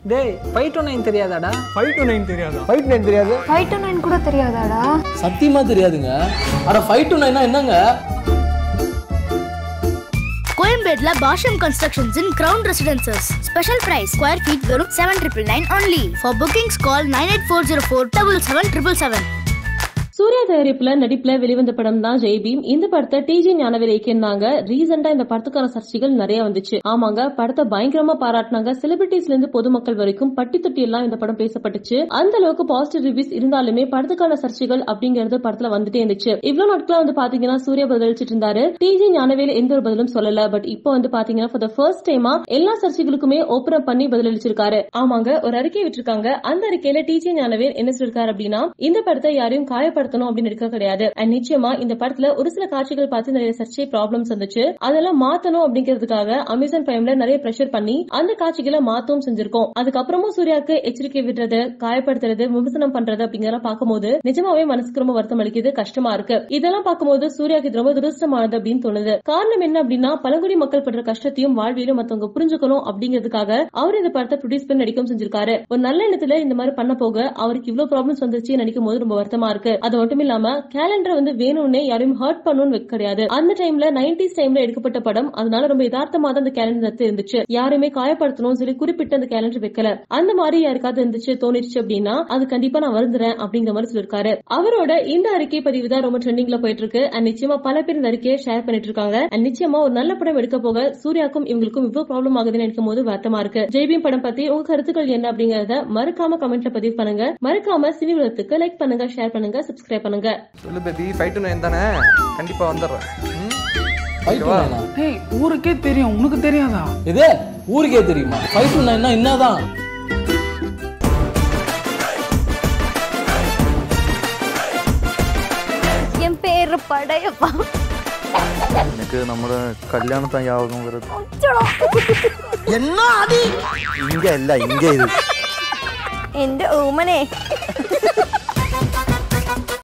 டேய் five to nine தெரியாதாடா five to nine தெரியாதா ஃபைட் நைன் தெரியாது ஃபைவ் டு நைன் கூட தெரியாதாடா சத்தியமா தெரியாதுங்க அட ஃபைவ் டு நைனா என்னங்க கோயம்பேட்ல Bashyam constructions in ground residences special price square feet வெறும் seven triple nine only for bookings call nine eight four zero four double seven triple seven Suriya தயாரிப்புல நடிப்புல வெளிவந்த படம் தான் ஜெய்பீம் இந்த படத்தை டிஜி ஞானவேல் இயக்கியிருந்தாங்க ரீசெண்டா இந்த படத்துக்கான சர்ச்சைகள் நிறைய வந்துச்சு ஆமாங்க படத்தை பயங்கரமா பாராட்டினாங்க செலிபிரிட்டிஸ்ல இருந்து பொதுமக்கள் வரைக்கும் பட்டி தொட்டி எல்லாம் இந்த படம் பேசப்பட்டுச்சு அந்த அளவுக்கு பாசிட்டிவ் ரிவ்யூஸ் இருந்தாலுமே படத்துக்கான சர்ச்சைகள் அப்படிங்கறது படத்துல வந்துட்டே இருந்துச்சு இவ்வளவு நாட்களா வந்து பாத்தீங்கன்னா சூர்யா பதிலளிச்சிட்டு இருந்தாரு டிஜி ஞானவேல் எந்த ஒரு பதிலும் சொல்லல பட் இப்போ வந்து பாத்தீங்கன்னா ஃபார் த ஃபர்ஸ்ட் டைமா எல்லா சர்ச்சைகளுக்குமே ஓபன் அப் பண்ணி பதிலளிச்சிருக்காரு ஆமாங்க ஒரு அறிக்கை விட்டுருக்காங்க அந்த அறிக்கையில டிஜி ஞானவேல் என்ன சொல்லிருக்காரு அப்படின்னா இந்த படத்தை யாரையும் காயப்படுத்தணும் அப்படின்னு இருக்க கிடையாது அண்ட் நிச்சயமா இந்த படத்துல ஒரு சில காட்சிகள் பார்த்து நிறைய சர்ச்சை ப்ராப்ளம்ஸ் வந்துச்சு அதெல்லாம் மாத்தணும் அப்படிங்கிறதுக்காக அமேசான் பிரைம்ல நிறைய பிரஷர் பண்ணி அந்த காட்சிகளை மாத்தவும் செஞ்சிருக்கோம் அதுக்கப்புறமும் சூர்யாக்கு எச்சரிக்கை விடுறது காயப்படுத்துறது விமர்சனம் பண்றது அப்படிங்கறத பார்க்கும்போது நிஜமாவே மனசுக்கு ரொம்ப வருத்தம் அளிக்குது கஷ்டமா இருக்கு இதெல்லாம் பார்க்கும்போது சூர்யாக்கு இது ரொம்ப துரஷ்டமானது அப்படின்னு தோணுது காரணம் என்ன அப்படின்னா பழங்குடி மக்கள் படுற கஷ்டத்தையும் வாழ்வியலும் மத்தவங்க புரிஞ்சுக்கணும் அப்படிங்கிறதுக்காக அவர் இந்த படத்தை ப்ரொடியூஸ் பண்ணி நடிக்கவும் செஞ்சிருக்காரு ஒரு நல்ல எண்ணத்துல இந்த மாதிரி பண்ண போக அவருக்கு இவ்வளவு ப்ராப்ளம்ஸ் வந்துச்சு நினைக்கும் போது ரொம்ப வருத்தமா இருக்கு அது மட்டும் இல்லாம கேலண்டர் வந்து வேணும்னே யாரையும் ஹர்ட் பண்ணணும்னு வைக்க கிடையாது அந்த டைம்ல நைன்டிஸ் டைம்ல எடுக்கப்பட்ட படம் அதனால ரொம்ப யதார்த்தமா தான் அந்த கேலண்டர் இருந்துச்சு யாருமே காயப்படுத்தணும் சொல்லி குறிப்பிட்டு அந்த கேலண்டர் வைக்கல அந்த மாதிரி யாருக்காவது இருந்துச்சு தோணிடுச்சு அப்படின்னா அது கண்டிப்பா நான் வருந்துறேன் அப்படிங்கிற மாதிரி சொல்லிருக்காரு அவரோட இந்த அறிக்கை பதிவு தான் ரொம்ப ட்ரெண்டிங்ல போயிட்டு இருக்கு அண்ட் நிச்சயமா பல பேர் இந்த அறிக்கையை ஷேர் பண்ணிட்டு இருக்காங்க அண்ட் நிச்சயமா ஒரு நல்ல படம் எடுக்க போக சூர்யாக்கும் இவங்களுக்கும் இவ்வளவு ப்ராப்ளம் ஆகுதுன்னு நினைக்கும் போது வருத்தமா இருக்கு ஜெய்பீம் படம் பத்தி உங்க கருத்துக்கள் என்ன அப்படிங்கறத மறக்காம கமெண்ட்ல பதிவு பண்ணுங்க மறக்காம சினி உலகத்துக்கு லைக் பண்ணுங்க ஷேர் பண்ணுங்க சப்ஸ்கிரைப் பண்ணுங்க சொல்லு பேபி ஃபைவ் டு நைன் தானே கண்டிப்பா வந்துடுறேன் ம்? ஃபைவ் டு நைனா டேய் ஊருக்கே தெரியும் உனக்கு தெரியாதா இது ஊருக்கே தெரியுமா ஃபைவ் டு நைன்னா என்னதான் என் பேரு படையப்பா എനിക്ക് നമ്മുടെ കല്യാണത്തെ യാതൊന്നും വരുന്നത് ഇങ്ക അല്ല ഇങ്ക ഇത് എന്റെ ഓമനെ